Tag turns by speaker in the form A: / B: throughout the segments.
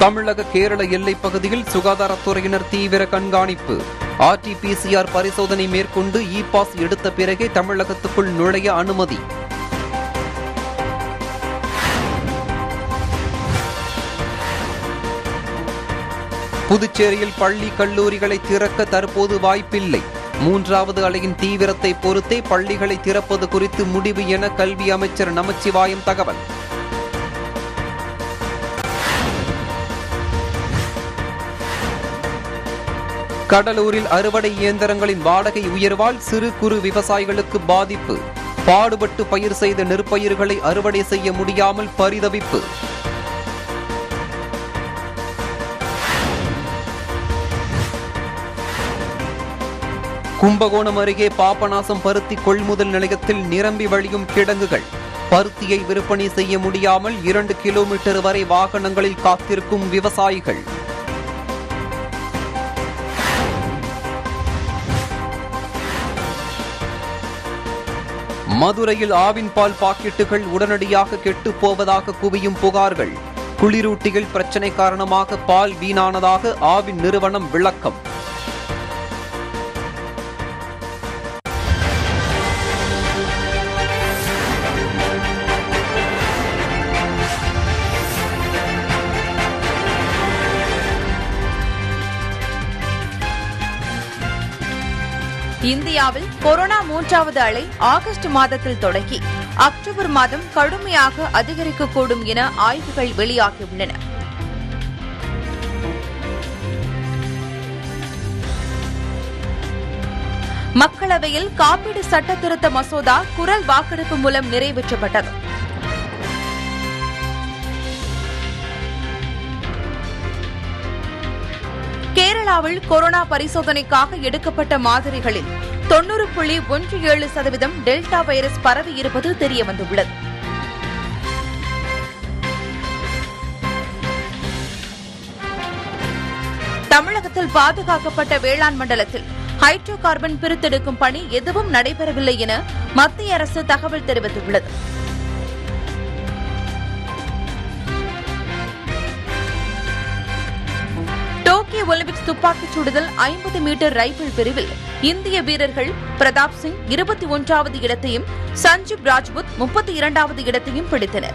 A: தமிழக கேரள எல்லைப் பகுதியில் சுகாதாரத்துறையினர் தீவிர கண்காணிப்பு ஆர்டிபிசிஆர் பரிசோதனை மேற்கொண்டு இ பாஸ் எடுத்த பிறகே தமிழகத்துக்குள் நுழைய அனுமதி புதுச்சேரியில் பள்ளி கல்லூரிகளை திறக்க தற்போது வாய்ப்பில்லை மூன்றாவது அலையின் தீவிரத்தை பொறுத்தே பள்ளிகளை திறப்பது குறித்து முடிவு என கல்வி அமைச்சர் நமச்சிவாயம் தகவல் கடலூரில் அறுவடை இயந்திரங்களின் வாடகை உயர்வால் சிறு குறு விவசாயிகளுக்கு பாதிப்பு பாடுபட்டு பயிர் செய்த நெற்பயிர்களை அறுவடை செய்ய முடியாமல் பரிதவிப்பு கும்பகோணம் அருகே பாபநாசம் பருத்தி கொள்முதல் நிலையத்தில் நிரம்பி வழியும் கிடங்குகள் பருத்தியை விற்பனை செய்ய முடியாமல் இரண்டு கிலோமீட்டர் வரை வாகனங்களில் காத்திருக்கும் விவசாயிகள் மதுரையில் ஆவின் பால் பாக்கெட்டுகள் உடனடியாக கெட்டுப் போவதாக குவியும் புகார்கள் குளிரூட்டிகள் பிரச்சனை காரணமாக பால் வீணானதாக ஆவின் நிறுவனம் விளக்கம்
B: இந்தியாவில் கொரோனா மூன்றாவது அலை ஆகஸ்ட் மாதத்தில் தொடங்கி அக்டோபர் மாதம் கடுமையாக அதிகரிக்கக்கூடும் என ஆய்வுகள் வெளியாகியுள்ளன மக்களவையில் காப்பீடு சட்ட திருத்த மசோதா குரல் வாக்கெடுப்பு மூலம் நிறைவேற்றப்பட்டது கேரளாவில் கொரோனா பரிசோதனைக்காக எடுக்கப்பட்ட மாதிரிகளில் தொன்னூறு புள்ளி ஒன்று ஏழு சதவீதம் டெல்டா வைரஸ் பரவி இருப்பது தெரியவந்துள்ளது தமிழகத்தில் பாதுகாக்கப்பட்ட வேளாண் மண்டலத்தில் ஹைட்ரோ கார்பன் பிரித்தெடுக்கும் பணி எதுவும் நடைபெறவில்லை என மத்திய அரசு தகவல் தெரிவித்துள்ளது டோக்கியோ ஒலிம்பிக்ஸ் துப்பாக்கிச் சுடுதல் ஐம்பது மீட்டர் ரைபிள் பிரிவில் இந்திய வீரர்கள் பிரதாப் சிங் இருபத்தி ஒன்றாவது இடத்தையும் சஞ்சீப் ராஜ்புத் முப்பத்தி இரண்டாவது இடத்தையும் பிடித்தனர்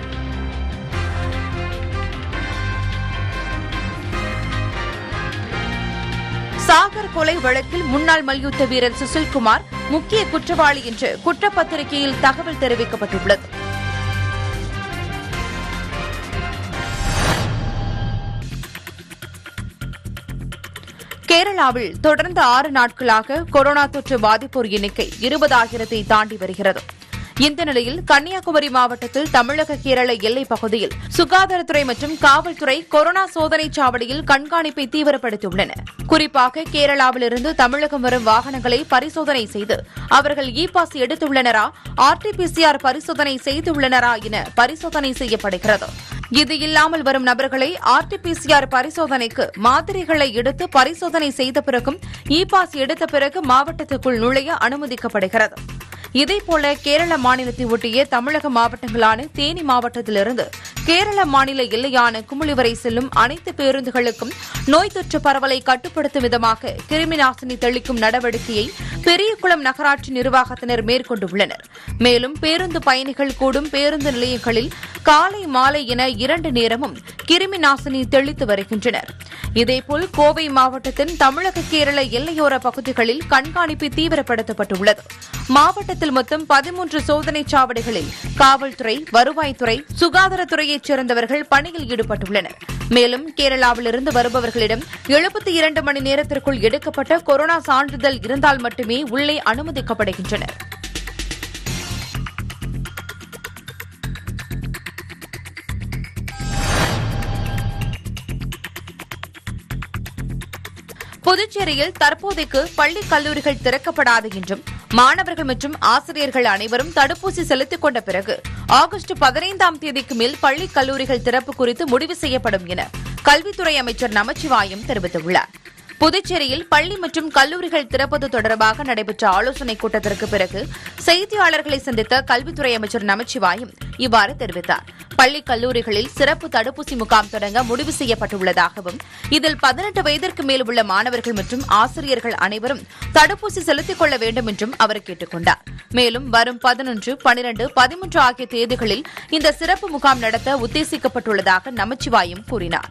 B: சாகர் கொலை வழக்கில் முன்னாள் மல்யுத்த வீரர் சுசில்குமார் முக்கிய குற்றவாளி என்று குற்றப்பத்திரிகையில் தகவல் தெரிவிக்கப்பட்டுள்ளது கேரளாவில் தொடர்ந்து ஆறு நாட்களாக கொரோனா தொற்று பாதிப்போர் எண்ணிக்கை இருபதாயிரத்தை தாண்டி வருகிறது இந்த நிலையில் கன்னியாகுமரி மாவட்டத்தில் தமிழக கேரள எல்லைப் பகுதியில் சுகாதாரத்துறை மற்றும் காவல்துறை கொரோனா சோதனைச் சாவடியில் கண்காணிப்பை தீவிரப்படுத்தியுள்ளன குறிப்பாக கேரளாவிலிருந்து தமிழகம் வரும் வாகனங்களை பரிசோதனை செய்து அவர்கள் இ பாஸ் எடுத்துள்ளனரா ஆர்டிபிசிஆர் பரிசோதனை செய்துள்ளனரா என பரிசோதனை செய்யப்படுகிறது இது இல்லாமல் வரும் நபர்களை ஆர்டிபிசிஆர் பரிசோதனைக்கு மாதிரிகளை எடுத்து பரிசோதனை செய்த பிறகும் இ பாஸ் எடுத்த பிறகு மாவட்டத்துக்குள் நுழைய அனுமதிக்கப்படுகிறது இதேபோல கேரள மாநிலத்தை ஒட்டிய தமிழக மாவட்டங்களான தேனி மாவட்டத்திலிருந்து கேரள மாநில எல்லையான குமுளி வரை செல்லும் அனைத்து பேருந்துகளுக்கும் நோய் தொற்று பரவலை கட்டுப்படுத்தும் விதமாக கிருமி நாசினி தெளிக்கும் நடவடிக்கையை பெரியகுளம் நகராட்சி நிர்வாகத்தினர் மேற்கொண்டுள்ளனர் மேலும் பேருந்து பயணிகள் கூடும் பேருந்து நிலையங்களில் காலை மாலை என இரண்டு நேரமும் கிருமி நாசினி தெளித்து வருகின்றனர் இதேபோல் கோவை மாவட்டத்தின் தமிழக கேரள எல்லையோர பகுதிகளில் கண்காணிப்பு தீவிரப்படுத்தப்பட்டுள்ளது மாவட்டத்தில் மொத்தம் பதிமூன்று சோதனைச் சாவடிகளில் காவல்துறை வருவாய்த்துறை சுகாதாரத்துறையைச் சேர்ந்தவர்கள் பணியில் ஈடுபட்டுள்ளனர் மேலும் கேரளாவிலிருந்து வருபவர்களிடம் எழுபத்தி இரண்டு மணி நேரத்திற்குள் எடுக்கப்பட்ட கொரோனா சான்றிதழ் இருந்தால் மட்டுமே உள்ளே அனுமதிக்கப்படுகின்றனர் புதுச்சேரியில் தற்போதைக்கு பள்ளி கல்லூரிகள் திறக்கப்படாது என்றும் மாணவர்கள் மற்றும் ஆசிரியர்கள் அனைவரும் தடுப்பூசி செலுத்திக் கொண்ட பிறகு ஆகஸ்ட் பதினைந்தாம் தேதிக்கு மேல் பள்ளி கல்லூரிகள் திறப்பு குறித்து முடிவு செய்யப்படும் என கல்வித்துறை அமைச்சர் நமச்சிவாயம் தெரிவித்துள்ளார் புதுச்சேரியில் பள்ளி மற்றும் கல்லூரிகள் திறப்பது தொடர்பாக நடைபெற்ற ஆலோசனைக் கூட்டத்திற்கு பிறகு செய்தியாளர்களை சந்தித்த கல்வித்துறை அமைச்சர் நமச்சிவாயம் இவ்வாறு தெரிவித்தார் பள்ளி கல்லூரிகளில் சிறப்பு தடுப்பூசி முகாம் தொடங்க முடிவு செய்யப்பட்டுள்ளதாகவும் இதில் பதினெட்டு வயதிற்கு மேல் உள்ள மாணவர்கள் மற்றும் ஆசிரியர்கள் அனைவரும் தடுப்பூசி செலுத்திக் கொள்ள வேண்டும் என்றும் அவர் கேட்டுக் கொண்டார் மேலும் வரும் பதினொன்று பனிரண்டு பதிமூன்று ஆகிய தேதிகளில் இந்த சிறப்பு முகாம் நடத்த உத்தேசிக்கப்பட்டுள்ளதாக நமச்சிவாயம் கூறினார்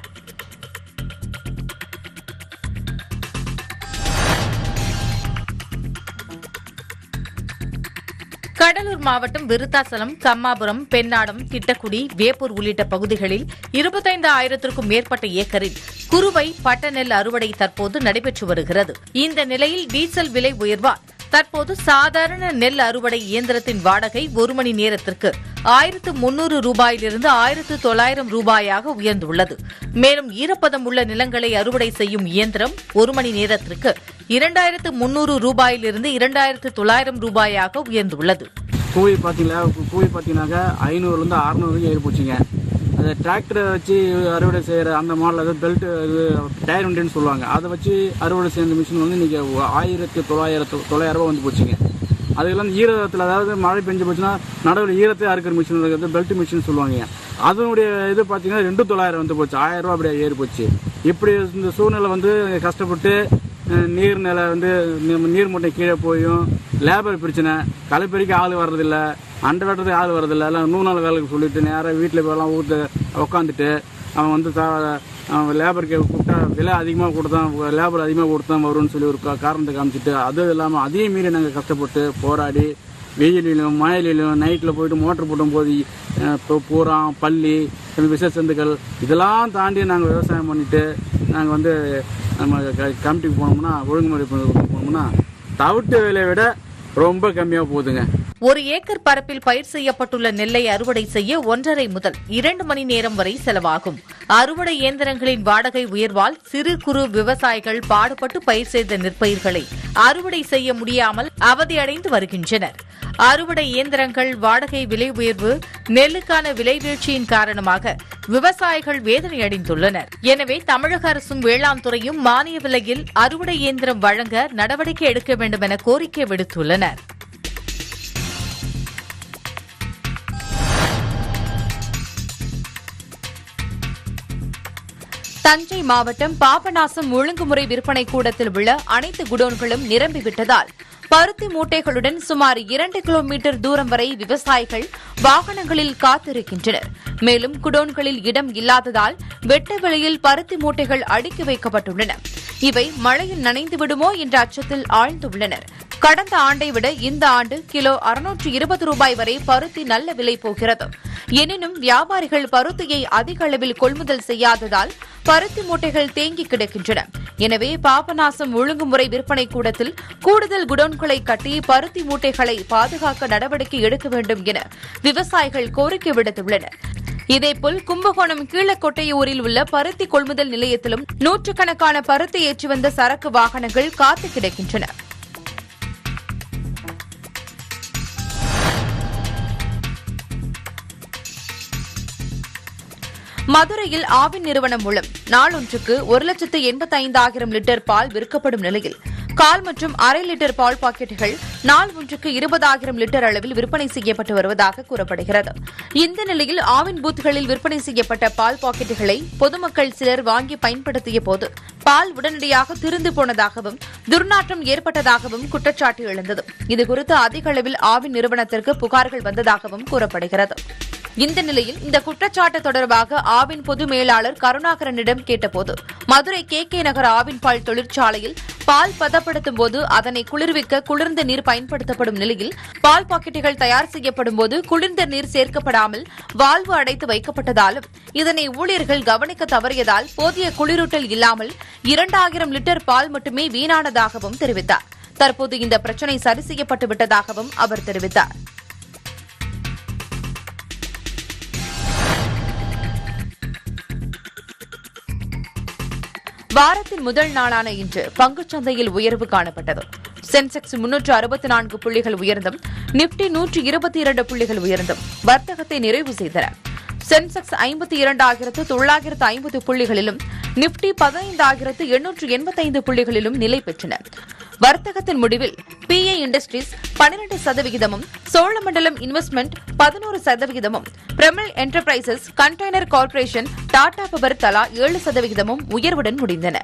B: கடலூர் மாவட்டம் விருத்தாசலம் கம்மாபுரம் பெண்ணாடம் திட்டக்குடி வேப்பூர் உள்ளிட்ட பகுதிகளில் இருபத்தைந்து ஆயிரத்திற்கும் மேற்பட்ட ஏக்கரில் குறுவை பட்ட நெல் அறுவடை தற்போது நடைபெற்று வருகிறது இந்த நிலையில் டீசல் விலை உயர்வால் தற்போது சாதாரண நெல் அறுவடை இயந்திரத்தின் வாடகை ஒரு மணி நேரத்திற்கு ஆயிரத்து முன்னூறு ரூபாயிலிருந்து ஆயிரத்து தொள்ளாயிரம் ரூபாயாக உயர்ந்துள்ளது மேலும் ஈரப்பதம் உள்ள நிலங்களை அறுவடை செய்யும் இயந்திரம் ஒரு மணி நேரத்திற்கு இரண்டாயிரத்து முன்னூறு ரூபாயிலிருந்து இரண்டாயிரத்து தொள்ளாயிரம் ரூபாயாக உயர்ந்துள்ளது
C: கூலி பார்த்தீங்களா கூ- கூலி பார்த்தீங்கன்னாக்கா ஐநூறுலேருந்து அறநூறு ஏறி போச்சுங்க அது டிராக்டரை வச்சு அறுவடை செய்கிற அந்த மாடல் அது பெல்ட் இது டயர் வண்டின்னு சொல்லுவாங்க அதை வச்சு அறுவடை செய்கிற மிஷின் வந்து இன்றைக்கி ஆயிரத்தி தொள்ளாயிரத்து தொள்ளாயிரம் ரூபாய் வந்து போச்சுங்க அதுக்கெல்லாம் ஈரத்தில் அதாவது மழை பெஞ்சு போச்சுன்னா நடுவில் ஈரத்தை அறுக்கிற மிஷின் இருக்கிறது பெல்ட் மிஷின் சொல்லுவாங்க அதனுடைய இது பார்த்தீங்கன்னா ரெண்டு தொள்ளாயிரம் வந்து போச்சு ஆயிரம் ரூபாய் அப்படியே ஏறி போச்சு இப்படி இந்த சூழ்நிலை வந்து கஷ்டப்பட்டு அஹ், நீர் நிலை வந்து நீ- நீர் மூட்டை கீழே போயும் லேபர் பிரச்சனை களைப்பறிக்க ஆள் வர்றதில்ல அண்டை வெட்டுறதுக்கு ஆள் வர்றதில்ல எல்லாம் நூறு நாள் வேலைக்கு சொல்லிட்டு நேராக வீட்டில் போயெல்லாம் ஊற்று உட்காந்துட்டு அவன் வந்து த அவன் லேபருக்கு கூப்பிட்டா விலை அதிகமாக கொடுத்தான் லேபர் அதிகமாக கொடுத்தான் வரும்னு சொல்லி ஒரு கா- காரணத்தை காமிச்சிட்டு அதுவும் இல்லாமல் அதையும் மீறி நாங்கள் கஷ்டப்பட்டு போராடி வெயிலிலும் மழையிலும் நைட்டில் போயிட்டு மோட்டர் போட்டும் போது அஹ், இப்போ பூரா பள்ளி விஷ சந்துக்கள் இதெல்லாம் தாண்டி நாங்கள் விவசாயம் பண்ணிட்டு நாங்கள் வந்து நம்ம க- கமிட்டிக்கு போனோம்னா ஒழுங்குமுறை பணிக்கு போனோம்னா தவிட்டு விலையை விட ரொம்ப கம்மியாக போகுதுங்க
B: ஒரு ஏக்கர் பரப்பில் பயிர் செய்யப்பட்டுள்ள நெல்லை அறுவடை செய்ய ஒன்றரை முதல் இரண்டு மணி நேரம் வரை செலவாகும் அறுவடை இயந்திரங்களின் வாடகை உயர்வால் சிறு குறு விவசாயிகள் பாடுபட்டு பயிர் செய்த நெற்பயிர்களை அறுவடை செய்ய முடியாமல் அவதியடைந்து வருகின்றனர் அறுவடை இயந்திரங்கள் வாடகை விலை உயர்வு நெல்லுக்கான விலை வீழ்ச்சியின் காரணமாக விவசாயிகள் வேதனையடைந்துள்ளனர் எனவே தமிழக அரசும் வேளாண் துறையும் மானிய விலையில் அறுவடை இயந்திரம் வழங்க நடவடிக்கை எடுக்க வேண்டும் என கோரிக்கை விடுத்துள்ளனர் தஞ்சை மாவட்டம் பாபநாசம் ஒழுங்குமுறை விற்பனை கூடத்தில் உள்ள அனைத்து குடோன்களும் நிரம்பிவிட்டதால் பருத்தி மூட்டைகளுடன் சுமார் இரண்டு கிலோமீட்டர் தூரம் வரை விவசாயிகள் வாகனங்களில் காத்திருக்கின்றனர் மேலும் குடோன்களில் இடம் இல்லாததால் வெட்ட வெளியில் பருத்தி மூட்டைகள் அடுக்கி வைக்கப்பட்டுள்ளன இவை மழையில் நனைந்து விடுமோ என்ற அச்சத்தில் ஆழ்ந்துள்ளனர் கடந்த ஆண்டை விட இந்த ஆண்டு கிலோ அறுநூற்று இருபது ரூபாய் வரை பருத்தி நல்ல விலை போகிறது எனினும் வியாபாரிகள் பருத்தியை அதிக அளவில் கொள்முதல் செய்யாததால் பருத்தி மூட்டைகள் தேங்கி கிடக்கின்றன எனவே பாபநாசம் ஒழுங்குமுறை விற்பனை கூடத்தில் கூடுதல் குடோன்களை கட்டி பருத்தி மூட்டைகளை பாதுகாக்க நடவடிக்கை எடுக்க வேண்டும் என விவசாயிகள் கோரிக்கை விடுத்துள்ளனர் இதேபோல் கும்பகோணம் கீழக்கொட்டையூரில் உள்ள பருத்தி கொள்முதல் நிலையத்திலும் நூற்றுக்கணக்கான பருத்தி ஏற்றி வந்த சரக்கு வாகனங்கள் காத்து கிடக்கின்றன மதுரையில் ஆவின் நிறுவனம் மூலம் நாளொன்றுக்கு ஒரு லட்சத்து எண்பத்தைந்தாயிரம் லிட்டர் பால் விற்கப்படும் நிலையில் கால் மற்றும் அரை லிட்டர் பால் பாக்கெட்டுகள் நாள் ஒன்றுக்கு இருபதாயிரம் லிட்டர் அளவில் விற்பனை செய்யப்பட்டு வருவதாக கூறப்படுகிறது இந்த நிலையில் ஆவின் பூத்துகளில் விற்பனை செய்யப்பட்ட பால் பாக்கெட்டுகளை பொதுமக்கள் சிலர் வாங்கி பயன்படுத்திய போது பால் உடனடியாக திருந்து போனதாகவும் துர்நாற்றம் ஏற்பட்டதாகவும் குற்றச்சாட்டு எழுந்தது இதுகுறித்து அதிக அளவில் ஆவின் நிறுவனத்திற்கு புகார்கள் வந்ததாகவும் கூறப்படுகிறது இந்த நிலையில் இந்த குற்றச்சாட்டு தொடர்பாக ஆவின் பொது மேலாளர் கருணாகரனிடம் கேட்டபோது மதுரை கே கே நகர் ஆவின் பால் தொழிற்சாலையில் பால் பதப்படுத்தும் போது அதனை குளிர்விக்க குளிர்ந்த நீர் பயன்படுத்தப்படும் நிலையில் பால் பாக்கெட்டுகள் தயார் செய்யப்படும் போது குளிர்ந்த நீர் சேர்க்கப்படாமல் வால்வு அடைத்து வைக்கப்பட்டதாலும் இதனை ஊழியர்கள் கவனிக்க தவறியதால் போதிய குளிரூட்டல் இல்லாமல் இரண்டாயிரம் லிட்டர் பால் மட்டுமே வீணானதாகவும் தெரிவித்தார் தற்போது இந்த பிரச்சினை சரி செய்யப்பட்டு விட்டதாகவும் அவர் தெரிவித்தார் வாரத்தின் முதல் நாளான இன்று பங்குச்சந்தையில் உயர்வு காணப்பட்டது சென்செக்ஸ் முன்னூற்று அறுபத்தி நான்கு புள்ளிகள் உயர்ந்தும் நிப்டி நூற்று இருபத்தி இரண்டு புள்ளிகள் உயர்ந்தும் வர்த்தகத்தை நிறைவு செய்தன சென்செக்ஸ் ஐம்பத்தி இரண்டாயிரத்து தொள்ளாயிரத்து ஐம்பது புள்ளிகளிலும் நிப்டி பதினைந்தாயிரத்து எண்ணூற்று எண்பத்தைந்து புள்ளிகளிலும் நிலை பெற்றன வர்த்தகத்தின் முடிவில் பிஏ இண்டஸ்ட்ரீஸ் பன்னிரண்டு சதவிகிதமும் சோழமண்டலம் இன்வெஸ்ட்மெண்ட் பதினோரு சதவிகிதமும் பிரமிழ் enterprises container corporation Tata power தலா ஏழு சதவிகிதமும் உயர்வுடன் முடிந்தன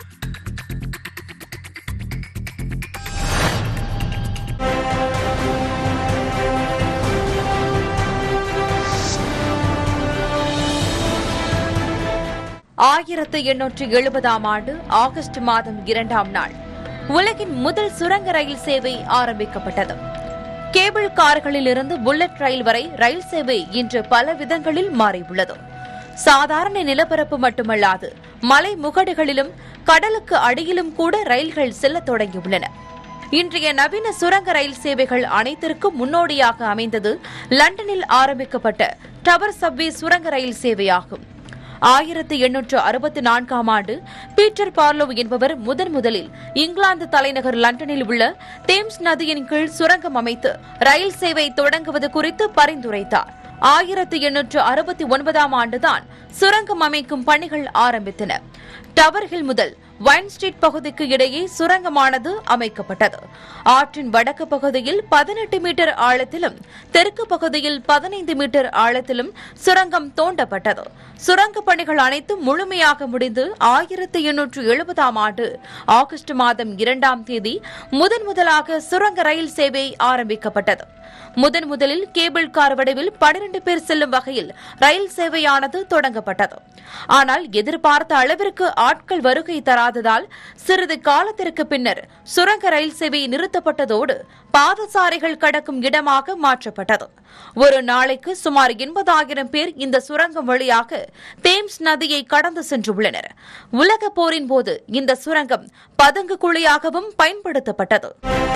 B: ஆயிரத்து எண்ணூற்று எழுபதாம் ஆண்டு ஆகஸ்ட் மாதம் இரண்டாம் நாள் உலகின் முதல் சுரங்க ரயில் சேவை ஆரம்பிக்கப்பட்டது கேபிள் கார்களிலிருந்து புல்லட் ரயில் வரை ரயில் சேவை இன்று பல விதங்களில் மாறியுள்ளது சாதாரண நிலப்பரப்பு மட்டுமல்லாது மலை முகடுகளிலும் கடலுக்கு அடியிலும் கூட ரயில்கள் செல்லத் தொடங்கியுள்ளன இன்றைய நவீன சுரங்க ரயில் சேவைகள் அனைத்திற்கும் முன்னோடியாக அமைந்தது லண்டனில் ஆரம்பிக்கப்பட்ட டவர் சப்வே சுரங்க ரயில் சேவையாகும் ஆயிரத்தி எண்ணூற்று அறுபத்தி நான்காம் ஆண்டு பீட்டர் பார்லோ என்பவர் முதன் முதலில் இங்கிலாந்து தலைநகர் லண்டனில் உள்ள தேம்ஸ் நதியின் கீழ் சுரங்கம் அமைத்து ரயில் சேவை தொடங்குவது குறித்து பரிந்துரைத்தார் ஆயிரத்தி எண்ணூற்று அறுபத்தி ஒன்பதாம் ஆண்டுதான் சுரங்கம் அமைக்கும் பணிகள் ஆரம்பித்தன டவர் ஹில் முதல் வைன் ஸ்ட்ரீட் பகுதிக்கு இடையே சுரங்கமானது அமைக்கப்பட்டது ஆற்றின் வடக்கு பகுதியில் பதினெட்டு மீட்டர் ஆழத்திலும் தெற்கு பகுதியில் பதினைந்து மீட்டர் ஆழத்திலும் சுரங்கம் தோண்டப்பட்டது சுரங்க பணிகள் அனைத்தும் முழுமையாக முடிந்து ஆயிரத்தி எண்ணூற்று எழுபதாம் ஆண்டு ஆகஸ்ட் மாதம் இரண்டாம் தேதி முதன் முதலாக சுரங்க ரயில் சேவை ஆரம்பிக்கப்பட்டது முதன் முதலில் கேபிள் கார் வடிவில் பனிரெண்டு பேர் செல்லும் வகையில் ரயில் சேவையானது தொடங்கப்பட்டது ஆனால் எதிர்பார்த்த அளவிற்கு ஆட்கள் வருகை தராததால் சிறிது காலத்திற்கு பின்னர் சுரங்க ரயில் சேவை நிறுத்தப்பட்டதோடு பாதசாரிகள் கடக்கும் இடமாக மாற்றப்பட்டது ஒரு நாளைக்கு சுமார் எண்பதாயிரம் பேர் இந்த சுரங்கம் வழியாக தேம்ஸ் நதியை கடந்து சென்றுள்ளனர் உலகப் போரின் போது இந்த சுரங்கம் பதுங்கு குழியாகவும் பயன்படுத்தப்பட்டது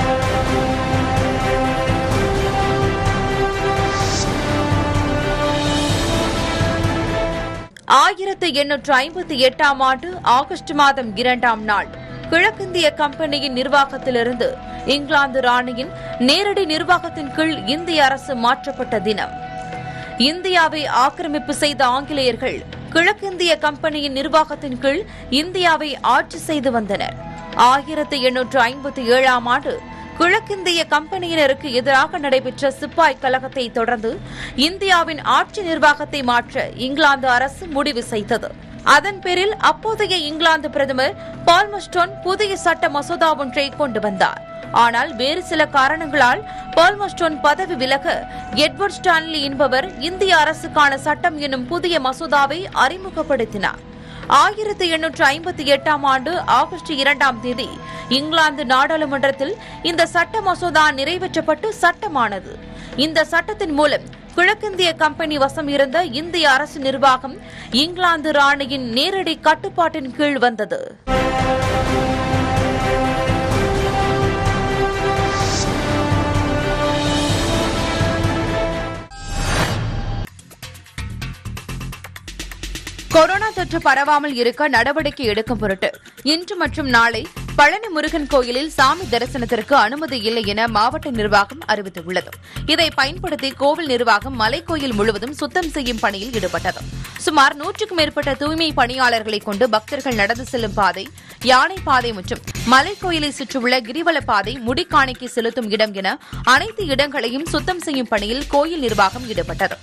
B: ஆயிரத்து எண்ணூற்று ஐம்பத்தி எட்டாம் ஆண்டு ஆகஸ்ட் மாதம் இரண்டாம் நாள் கிழக்கிந்திய கம்பெனியின் நிர்வாகத்திலிருந்து இங்கிலாந்து ராணியின் நேரடி நிர்வாகத்தின் கீழ் இந்திய அரசு மாற்றப்பட்ட தினம் இந்தியாவை ஆக்கிரமிப்பு செய்த ஆங்கிலேயர்கள் கிழக்கிந்திய கம்பெனியின் நிர்வாகத்தின் கீழ் இந்தியாவை ஆட்சி செய்து வந்தனர் ஆயிரத்து எண்ணூற்று ஐம்பத்தி ஏழாம் ஆண்டு கிழக்கிந்திய கம்பெனியினருக்கு எதிராக நடைபெற்ற சிப்பாய் கலகத்தை தொடர்ந்து இந்தியாவின் ஆட்சி நிர்வாகத்தை மாற்ற இங்கிலாந்து அரசு முடிவு செய்தது அதன் பேரில் அப்போதைய இங்கிலாந்து பிரதமர் பால்மஸ்டோன் புதிய சட்ட மசோதா ஒன்றை கொண்டு வந்தார் ஆனால் வேறு சில காரணங்களால் பால்மஸ்டோன் பதவி விலக எட்வர்ட் ஸ்டான்லி என்பவர் இந்திய அரசுக்கான சட்டம் என்னும் புதிய மசோதாவை அறிமுகப்படுத்தினார் ஆயிரத்தி எண்ணூற்று ஐம்பத்தி எட்டாம் ஆண்டு ஆகஸ்ட் இரண்டாம் தேதி இங்கிலாந்து நாடாளுமன்றத்தில் இந்த சட்ட மசோதா நிறைவேற்றப்பட்டு சட்டமானது இந்த சட்டத்தின் மூலம் கிழக்கிந்திய கம்பெனி வசம் இருந்த இந்திய அரசு நிர்வாகம் இங்கிலாந்து ராணியின் நேரடி கட்டுப்பாட்டின் கீழ் வந்தது கொரோனா தொற்று பரவாமல் இருக்க நடவடிக்கை எடுக்கும் பொருட்டு இன்று மற்றும் நாளை பழனி முருகன் கோயிலில் சாமி தரிசனத்திற்கு அனுமதி இல்லை என மாவட்ட நிர்வாகம் அறிவித்துள்ளது இதை பயன்படுத்தி கோவில் நிர்வாகம் மலைக்கோயில் முழுவதும் சுத்தம் செய்யும் பணியில் ஈடுபட்டது சுமார் நூற்றுக்கும் மேற்பட்ட தூய்மை பணியாளர்களை கொண்டு பக்தர்கள் நடந்து செல்லும் பாதை யானை பாதை மற்றும் மலைக்கோயிலை சுற்றியுள்ள கிரிவல பாதை முடிக்காணிக்கை செலுத்தும் இடம் என அனைத்து இடங்களையும் சுத்தம் செய்யும் பணியில் கோயில் நிர்வாகம் ஈடுபட்டது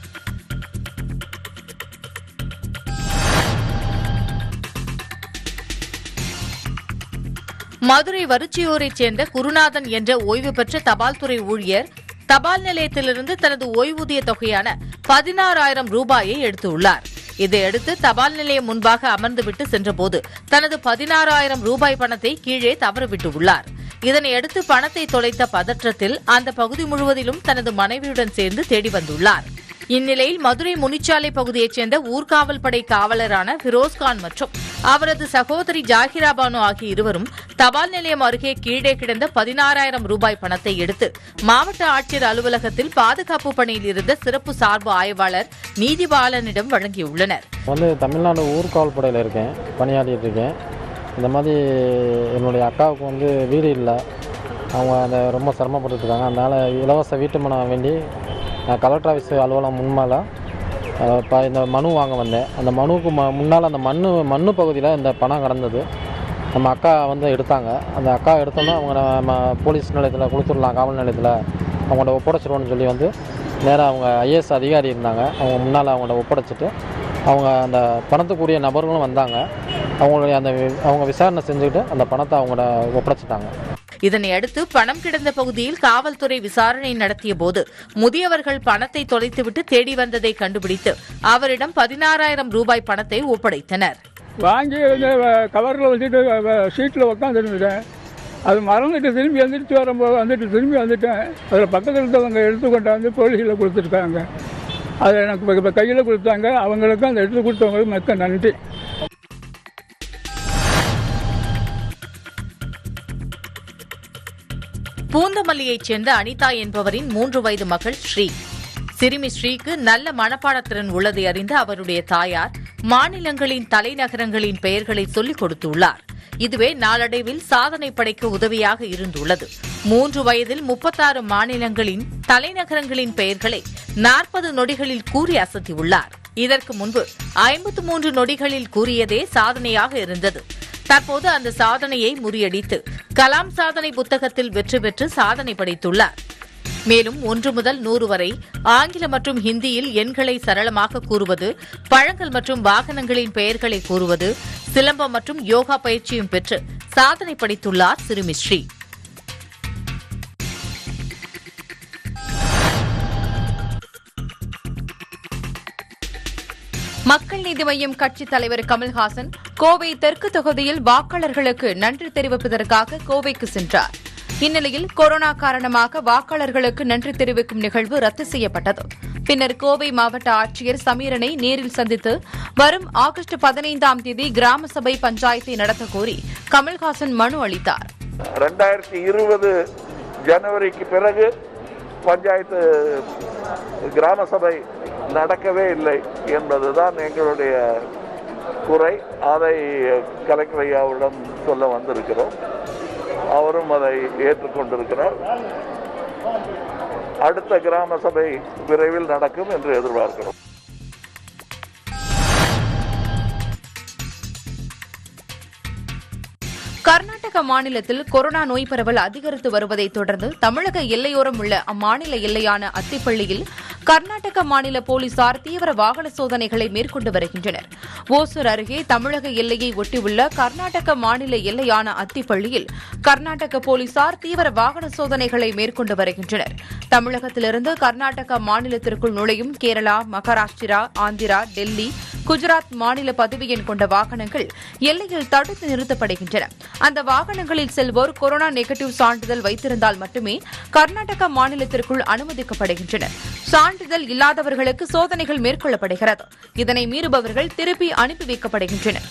D: மதுரை வரிச்சியூரைச் சேர்ந்த குருநாதன் என்ற ஓய்வு பெற்ற தபால் துறை ஊழியர் தபால் நிலையத்திலிருந்து தனது ஓய்வூதிய தொகையான பதினாறாயிரம் ரூபாயை எடுத்துள்ளார் இதையடுத்து தபால் நிலையம் முன்பாக அமர்ந்துவிட்டு சென்றபோது தனது பதினாறாயிரம் ரூபாய் பணத்தை கீழே தவறவிட்டுள்ளார் இதனையடுத்து பணத்தை தொலைத்த பதற்றத்தில் அந்த பகுதி முழுவதிலும் தனது மனைவியுடன் சேர்ந்து தேடி வந்துள்ளார் இந்நிலையில் மதுரை முனிச்சாலை பகுதியைச் சேர்ந்த ஊர்காவல் படை காவலரான ஃபிரோஸ்கான் மற்றும் அவரது சகோதரி ஜாகிரா பானு ஆகிய இருவரும் தபால் நிலையம் அருகே கீழே கிடந்த பதினாறாயிரம் ரூபாய் பணத்தை எடுத்து மாவட்ட ஆட்சியர் அலுவலகத்தில் பாதுகாப்பு பணியில் இருந்த சிறப்பு சார்பு ஆய்வாளர் நீதிபாலனிடம் வழங்கியுள்ளனர்
E: வந்து தமிழ்நாடு ஊர்காவல் படையில் இருக்கேன் பணியாற்றிட்டு இருக்கேன் இந்த மாதிரி என்னுடைய அக்காவுக்கு வந்து வீடு இல்லை அவங்க அந்த ரொம்ப சிரமப்பட்டுட்டு இருக்காங்க அதனால் இலவச வீட்டு மனை வேண்டி நான் கலெக்டர் ஆஃபீஸ் அலுவலகம் முன்மால இப்போ இந்த மனு வாங்க வந்தேன் அந்த மனுவுக்கு ம முன்னால் அந்த மண்ணு மண்ணு பகுதியில் இந்த பணம் கடந்தது நம்ம அக்கா வந்து எடுத்தாங்க அந்த அக்கா எடுத்தோன்னா அவங்க நம்ம போலீஸ் நிலையத்தில் கொடுத்துடலாம் காவல் நிலையத்தில் அவங்கள்ட்ட ஒப்படைச்சிருவோன்னு சொல்லி வந்து நேராக அவங்க ஐஏஎஸ் அதிகாரி இருந்தாங்க அவங்க முன்னால் அவங்கள்ட்ட ஒப்படைச்சிட்டு அவங்க அந்த பணத்துக்குரிய நபர்களும் வந்தாங்க அவங்களுடைய அந்த வி- அவங்க விசாரணை செஞ்சுக்கிட்டு அந்த பணத்தை அவங்கள ஒப்படைச்சிட்டாங்க
D: இதனை அடுத்து பணம் கிடந்த பகுதியில் காவல்துறை விசாரணை நடத்திய போது முதியவர்கள் பணத்தை தொலைத்துவிட்டு தேடி வந்ததை கண்டுபிடித்து அவரிடம் பதினாறாயிரம் ரூபாய் பணத்தை ஒப்படைத்தனர்
F: வாங்கி கவரில் வச்சுட்டு சீட்டில் உட்காந்துருந்துட்டேன் அது மறந்துட்டு திரும்பி வந்துட்டு வரும்போது வந்துட்டு திரும்பி வந்துட்டேன் அதில் பக்கத்தில் இருந்தவங்க எடுத்து கொண்டாந்து போலீஸில் கொடுத்துருக்காங்க அதை எனக்கு இப்போ கையில் கொடுத்தாங்க அவங்களுக்கும் அந்த எடுத்து கொடுத்தவங்களுக்கு மிக்க நன்றி
D: பூந்தமல்லியைச் சேர்ந்த அனிதா என்பவரின் மூன்று வயது மகள் ஸ்ரீ சிறுமி ஸ்ரீக்கு நல்ல மனப்பாடத்திறன் உள்ளதை அறிந்த அவருடைய தாயார் மாநிலங்களின் தலைநகரங்களின் பெயர்களை சொல்லிக் கொடுத்துள்ளார் இதுவே நாளடைவில் சாதனை படைக்க உதவியாக இருந்துள்ளது மூன்று வயதில் முப்பத்தாறு மாநிலங்களின் தலைநகரங்களின் பெயர்களை நாற்பது நொடிகளில் கூறி அசத்தியுள்ளார் இதற்கு முன்பு ஐம்பத்து மூன்று நொடிகளில் கூறியதே சாதனையாக இருந்தது தற்போது அந்த சாதனையை முறியடித்து கலாம் சாதனை புத்தகத்தில் வெற்றி பெற்று சாதனை படைத்துள்ளார் மேலும் ஒன்று முதல் நூறு வரை ஆங்கிலம் மற்றும் ஹிந்தியில் எண்களை சரளமாக கூறுவது பழங்கள் மற்றும் வாகனங்களின் பெயர்களை கூறுவது சிலம்பம் மற்றும் யோகா பயிற்சியும் பெற்று சாதனை படைத்துள்ளார் சிறுமி ஸ்ரீ
B: மக்கள் நீதி மய்யம் கட்சித் தலைவர் கமல்ஹாசன் கோவை தெற்கு தொகுதியில் வாக்காளர்களுக்கு நன்றி தெரிவிப்பதற்காக கோவைக்கு சென்றார் இந்நிலையில் கொரோனா காரணமாக வாக்காளர்களுக்கு நன்றி தெரிவிக்கும் நிகழ்வு ரத்து செய்யப்பட்டது பின்னர் கோவை மாவட்ட ஆட்சியர் சமீரனை நேரில் சந்தித்து வரும் ஆகஸ்ட் பதினைந்தாம் தேதி கிராம சபை பஞ்சாயத்தை நடத்த கோரி கமல்ஹாசன் மனு அளித்தார்
G: ரெண்டாயிரத்தி இருபது ஜனவரிக்கு பிறகு பஞ்சாயத்து கிராம சபை நடக்கவே இல்லை என்பதுதான் எங்களுடைய குறை அதை கலெக்டர் ஐயாவிடம் சொல்ல வந்திருக்கிறோம் அவரும் அதை ஏற்றுக்கொண்டிருக்கிறார் அடுத்த கிராம சபை விரைவில் நடக்கும் என்று எதிர்பார்க்கிறோம்
B: கர்நாடக மாநிலத்தில் கொரோனா நோய் பரவல் அதிகரித்து வருவதை தொடர்ந்து தமிழக எல்லையோரம் உள்ள அம்மாநில எல்லையான அத்திப்பள்ளியில் கர்நாடக மாநில போலீசார் தீவிர வாகன சோதனைகளை மேற்கொண்டு வருகின்றனர் ஓசூர் அருகே தமிழக எல்லையை ஒட்டியுள்ள கர்நாடக மாநில எல்லையான அத்திப்பள்ளியில் கர்நாடக போலீசார் தீவிர வாகன சோதனைகளை மேற்கொண்டு வருகின்றனர் தமிழகத்திலிருந்து கர்நாடக மாநிலத்திற்குள் நுழையும் கேரளா மகாராஷ்டிரா ஆந்திரா டெல்லி குஜராத் மாநில பதிவு எண் கொண்ட வாகனங்கள் எல்லையில் தடுத்து நிறுத்தப்படுகின்றன அந்த வாகனங்களில் செல்வோர் கொரோனா நெகட்டிவ் சான்றிதழ் வைத்திருந்தால் மட்டுமே கர்நாடக மாநிலத்திற்குள் அனுமதிக்கப்படுகின்றனர் சான்றிதழ் இல்லாதவர்களுக்கு சோதனைகள் மேற்கொள்ளப்படுகிறது இதனை மீறுபவர்கள் திருப்பி அனுப்பி வைக்கப்படுகின்றனர்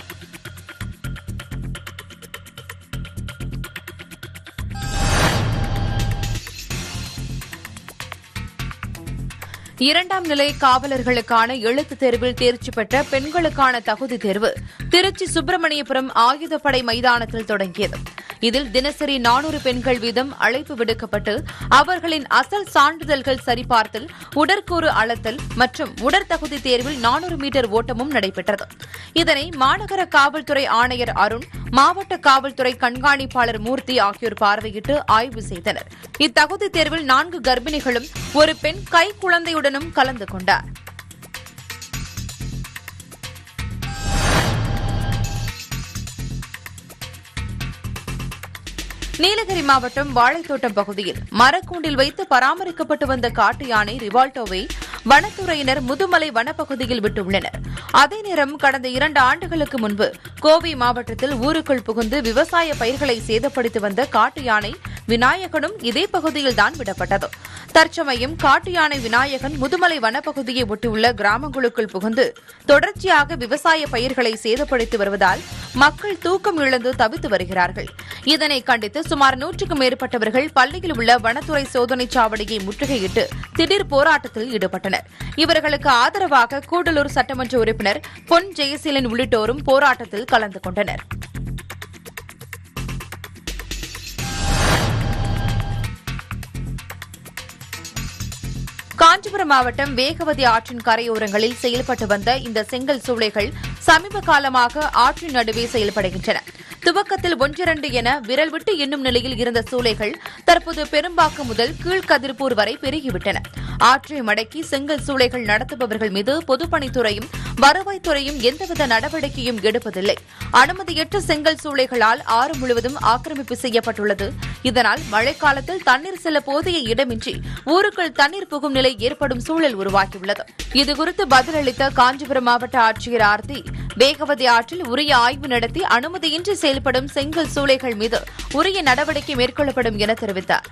B: இரண்டாம் நிலை காவலர்களுக்கான எழுத்துத் தேர்வில் தேர்ச்சி பெற்ற பெண்களுக்கான தகுதி தேர்வு திருச்சி சுப்பிரமணியபுரம் ஆயுதப்படை மைதானத்தில் தொடங்கியது இதில் தினசரி நானூறு பெண்கள் வீதம் அழைப்பு விடுக்கப்பட்டு அவர்களின் அசல் சான்றிதழ்கள் சரிபார்த்தல் உடற்கூறு அளத்தல் மற்றும் உடற்தகுதி தேர்வில் நானூறு மீட்டர் ஓட்டமும் நடைபெற்றது இதனை மாநகர காவல்துறை ஆணையர் அருண் மாவட்ட காவல்துறை கண்காணிப்பாளர் மூர்த்தி ஆகியோர் பார்வையிட்டு ஆய்வு செய்தனர் இத்தகுதி தேர்வில் நான்கு கர்ப்பிணிகளும் ஒரு பெண் கை குழந்தையுடனும் கலந்து கொண்டார் நீலகிரி மாவட்டம் வாழைத்தோட்டம் பகுதியில் மரக்கூண்டில் வைத்து பராமரிக்கப்பட்டு வந்த காட்டு யானை ரிவால்டோவை வனத்துறையினர் முதுமலை வனப்பகுதியில் விட்டுள்ளனர் அதே நேரம் கடந்த இரண்டு ஆண்டுகளுக்கு முன்பு கோவை மாவட்டத்தில் ஊருக்குள் புகுந்து விவசாய பயிர்களை சேதப்படுத்தி வந்த காட்டு யானை விநாயகனும் இதே பகுதியில் தான் விடப்பட்டது தற்சமயம் காட்டு யானை விநாயகன் முதுமலை வனப்பகுதியை ஒட்டியுள்ள கிராமங்களுக்குள் புகுந்து தொடர்ச்சியாக விவசாய பயிர்களை சேதப்படுத்தி வருவதால் மக்கள் தூக்கம் இழந்து தவித்து வருகிறார்கள் இதனை கண்டித்து சுமார் நூற்றுக்கும் மேற்பட்டவர்கள் பள்ளியில் உள்ள வனத்துறை சோதனைச் சாவடியை முற்றுகையிட்டு திடீர் போராட்டத்தில் ஈடுபட்டனர் இவர்களுக்கு ஆதரவாக கூடலூர் சட்டமன்ற உறுப்பினர் பொன் ஜெயசீலன் உள்ளிட்டோரும் போராட்டத்தில் கலந்து கொண்டனர் காஞ்சிபுரம் மாவட்டம் வேகவதி ஆற்றின் கரையோரங்களில் செயல்பட்டு வந்த இந்த செங்கல் சூளைகள் சமீப காலமாக ஆற்றின் நடுவே செயல்படுகின்றன துவக்கத்தில் ஒன்றிரண்டு என விரல் விட்டு எண்ணும் நிலையில் இருந்த சூளைகள் தற்போது பெரும்பாக்கம் முதல் கீழ்கதிர்பூர் வரை பெருகிவிட்டன ஆற்றை மடக்கி செங்கல் சூளைகள் நடத்துபவர்கள் மீது பொதுப்பணித்துறையும் வருவாய்த்துறையும் எந்தவித நடவடிக்கையும் எடுப்பதில்லை அனுமதியற்ற செங்கல் சூளைகளால் ஆறு முழுவதும் ஆக்கிரமிப்பு செய்யப்பட்டுள்ளது இதனால் மழைக்காலத்தில் தண்ணீர் செல்ல போதிய இடமின்றி ஊருக்குள் தண்ணீர் புகும் நிலை ஏற்படும் சூழல் உருவாகியுள்ளது இதுகுறித்து பதிலளித்த காஞ்சிபுரம் மாவட்ட ஆட்சியர் ஆர்த்தி வேகவதி ஆற்றில் உரிய ஆய்வு நடத்தி அனுமதியின்றி செயல்படும் செங்கல் சூளைகள் மீது உரிய நடவடிக்கை மேற்கொள்ளப்படும் என தெரிவித்தார்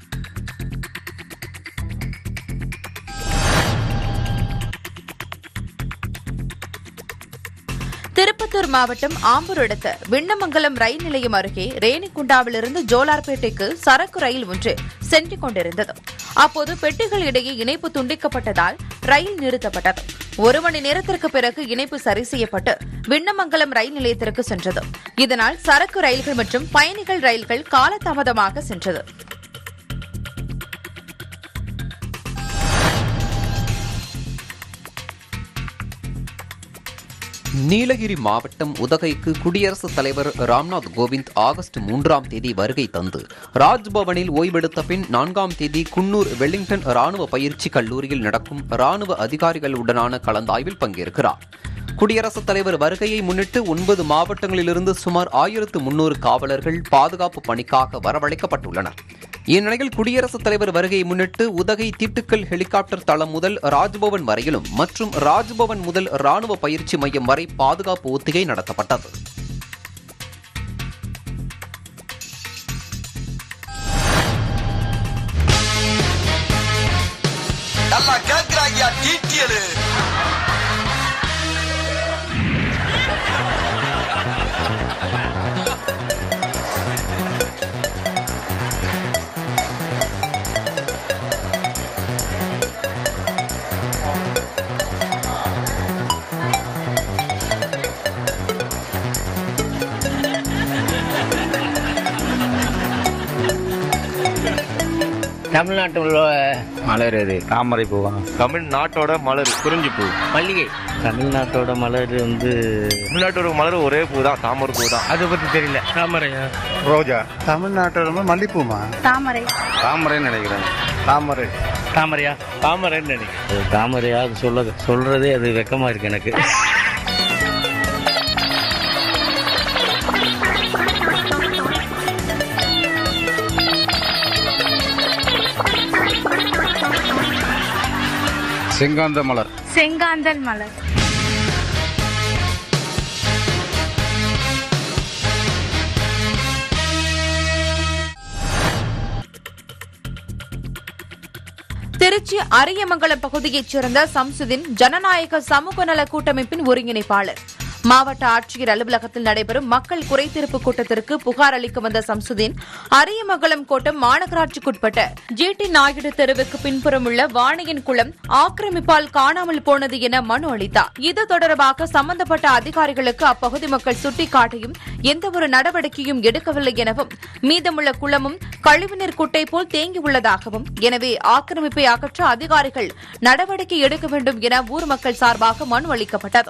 B: திருப்பத்தூர் மாவட்டம் ஆம்பூர் அடுத்த விண்ணமங்கலம் ரயில் நிலையம் அருகே ரேணிகுண்டாவிலிருந்து ஜோலார்பேட்டைக்கு சரக்கு ரயில் ஒன்று சென்று கொண்டிருந்தது அப்போது பெட்டிகள் இடையே இணைப்பு துண்டிக்கப்பட்டதால் ரயில் நிறுத்தப்பட்டது ஒரு மணி நேரத்திற்கு பிறகு இணைப்பு சரி செய்யப்பட்டு விண்ணமங்கலம் ரயில் நிலையத்திற்கு சென்றது இதனால் சரக்கு ரயில்கள் மற்றும் பயணிகள் ரயில்கள் காலதாமதமாக சென்றது
A: நீலகிரி மாவட்டம் உதகைக்கு குடியரசுத் தலைவர் ராம்நாத் கோவிந்த் ஆகஸ்ட் மூன்றாம் தேதி வருகை தந்து ராஜ்பவனில் ஓய்வெடுத்த பின் நான்காம் தேதி குன்னூர் வெலிங்டன் ராணுவ பயிற்சி கல்லூரியில் நடக்கும் ராணுவ அதிகாரிகளுடனான கலந்தாய்வில் பங்கேற்கிறார் குடியரசுத் தலைவர் வருகையை முன்னிட்டு ஒன்பது மாவட்டங்களிலிருந்து சுமார் ஆயிரத்து முன்னூறு காவலர்கள் பாதுகாப்பு பணிக்காக வரவழைக்கப்பட்டுள்ளனர் இந்நிலையில் குடியரசுத் தலைவர் வருகையை முன்னிட்டு உதகை திட்டுக்கல் ஹெலிகாப்டர் தளம் முதல் ராஜ்பவன் வரையிலும் மற்றும் ராஜ்பவன் முதல் ராணுவ பயிற்சி மையம் வரை பாதுகாப்பு ஒத்திகை நடத்தப்பட்டது
H: நல்லா கேக்குறாங்கயா டீட்டியலு
I: தமிழ்நாட்டில் உள்ள
J: மலர் எது தாமரை பூவா
K: தமிழ்நாட்டோட மலர் குறிஞ்சி பூ
I: மல்லிகை
J: தமிழ்நாட்டோட மலர் வந்து
K: தமிழ்நாட்டோட மலர் ஒரே பூ தான் தாமரை பூ தான்
I: அதை பற்றி தெரியல தாமரையா
K: ரோஜா
J: தமிழ்நாட்டோட மல்லிப்பூமா
L: தாமரை
J: தாமரைன்னு நினைக்கிறேன் தாமரை
I: தாமரையா தாமரைன்னு நினைக்கிறேன்
J: அது தாமரையா அது சொல்ல சொல்றதே அது வெக்கமா இருக்கு எனக்கு செங்காந்த மலர்
L: செங்காந்தல் மலர்
B: திருச்சி அரியமங்கலம் பகுதியைச் சேர்ந்த சம்சுதீன் ஜனநாயக சமூக நல கூட்டமைப்பின் ஒருங்கிணைப்பாளர் மாவட்ட ஆட்சியர் அலுவலகத்தில் நடைபெறும் மக்கள் குறைதீர்ப்பு கூட்டத்திற்கு புகார் அளிக்க வந்த சம்சுதீன் அரியமங்கலம் கோட்டம் மாநகராட்சிக்குட்பட்ட ஜி டி நாயுடு தெருவுக்கு பின்புறம் உள்ள வாணியன் குளம் ஆக்கிரமிப்பால் காணாமல் போனது என மனு அளித்தார் இது தொடர்பாக சம்பந்தப்பட்ட அதிகாரிகளுக்கு அப்பகுதி மக்கள் சுட்டிக்காட்டியும் எந்தவொரு நடவடிக்கையும் எடுக்கவில்லை எனவும் மீதமுள்ள குளமும் கழிவுநீர் குட்டை போல் தேங்கியுள்ளதாகவும் எனவே ஆக்கிரமிப்பை அகற்ற அதிகாரிகள் நடவடிக்கை எடுக்க வேண்டும் என ஊர் மக்கள் சார்பாக மனு அளிக்கப்பட்டது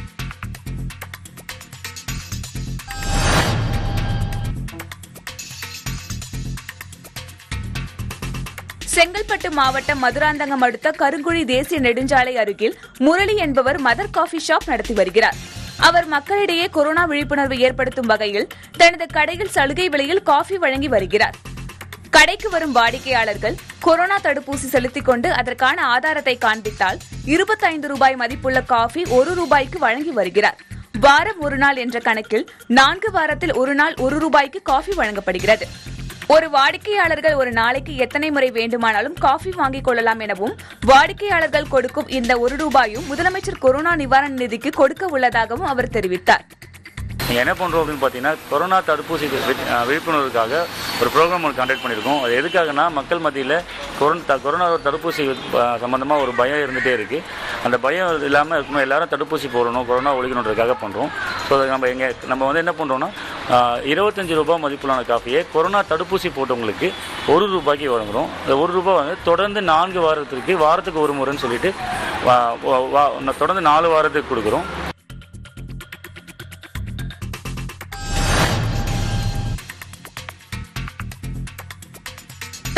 L: செங்கல்பட்டு மாவட்டம் மதுராந்தகம் அடுத்த கருங்குழி தேசிய நெடுஞ்சாலை அருகில் முரளி என்பவர் மதர் காஃபி ஷாப் நடத்தி வருகிறார் அவர் மக்களிடையே கொரோனா விழிப்புணர்வு ஏற்படுத்தும் வகையில் தனது கடையில் சலுகை விலையில் காஃபி வழங்கி வருகிறார் கடைக்கு வரும் வாடிக்கையாளர்கள் கொரோனா தடுப்பூசி செலுத்திக் கொண்டு அதற்கான ஆதாரத்தை காண்பித்தால் இருபத்தைந்து ரூபாய் மதிப்புள்ள காஃபி ஒரு ரூபாய்க்கு வழங்கி வருகிறார் வாரம் ஒரு நாள் என்ற கணக்கில் நான்கு வாரத்தில் ஒரு நாள் ஒரு ரூபாய்க்கு காஃபி வழங்கப்படுகிறது ஒரு வாடிக்கையாளர்கள் ஒரு நாளைக்கு எத்தனை முறை வேண்டுமானாலும் காஃபி வாங்கிக் கொள்ளலாம் எனவும் வாடிக்கையாளர்கள் கொடுக்கும் இந்த ஒரு ரூபாயும் முதலமைச்சர் கொரோனா நிவாரண நிதிக்கு கொடுக்க உள்ளதாகவும் அவர் தெரிவித்தார்
M: நீங்கள் என்ன பண்ணுறோம் அப்படின்னு பார்த்தீங்கன்னா கொரோனா தடுப்பூசி வி- அஹ் விழிப்புணர்வுக்காக ஒரு ப்ரோக்ராம் ஒன்று கண்டக்ட் பண்ணியிருக்கோம் அது எதுக்காகனா மக்கள் மத்தியில் கொரோனா த- கொரோனா தடுப்பூசி சம்மந்தமாக ஒரு பயம் இருந்துகிட்டே இருக்குது அந்த பயம் இல்லாமல் இருக்கணும் எல்லாரும் தடுப்பூசி போடணும் கொரோனா ஒழிக்கணுன்றதுக்காக பண்ணுறோம் ஸோ நம்ம எங்கே நம்ம வந்து என்ன பண்ணுறோம்னா இருபத்தஞ்சி ரூபாய் மதிப்பிலான காஃபியை கொரோனா தடுப்பூசி போட்டவங்களுக்கு ஒரு ரூபாய்க்கு வழங்குறோம் அந்த ஒரு ரூபாய் வந்து தொடர்ந்து நான்கு வாரத்திற்கு வாரத்துக்கு ஒரு முறைன்னு சொல்லிட்டு வா- வா- வா- தொடர்ந்து நாலு வாரத்துக்கு கொடுக்குறோம்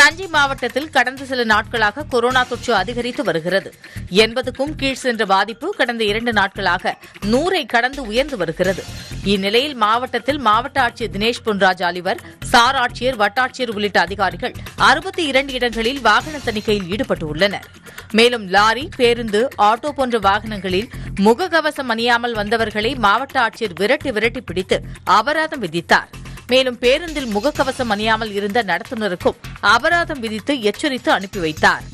D: தஞ்சை மாவட்டத்தில் கடந்த சில நாட்களாக கொரோனா தொற்று அதிகரித்து வருகிறது எண்பதுக்கும் கீழ் சென்ற பாதிப்பு கடந்த இரண்டு நாட்களாக நூறை கடந்து உயர்ந்து வருகிறது இந்நிலையில் மாவட்டத்தில் மாவட்ட ஆட்சியர் தினேஷ் பொன்ராஜ் அலிவர் சார் ஆட்சியர் வட்டாட்சியர் உள்ளிட்ட அதிகாரிகள் அறுபத்தி இரண்டு இடங்களில் வாகன தணிக்கையில் ஈடுபட்டுள்ளனர் மேலும் லாரி பேருந்து ஆட்டோ போன்ற வாகனங்களில் முகக்கவசம் அணியாமல் வந்தவர்களை மாவட்ட ஆட்சியர் விரட்டி விரட்டி பிடித்து அபராதம் விதித்தார் மேலும் பேருந்தில் முகக்கவசம் அணியாமல் இருந்த நடத்துனருக்கும் அபராதம் விதித்து எச்சரித்து அனுப்பி வைத்தார்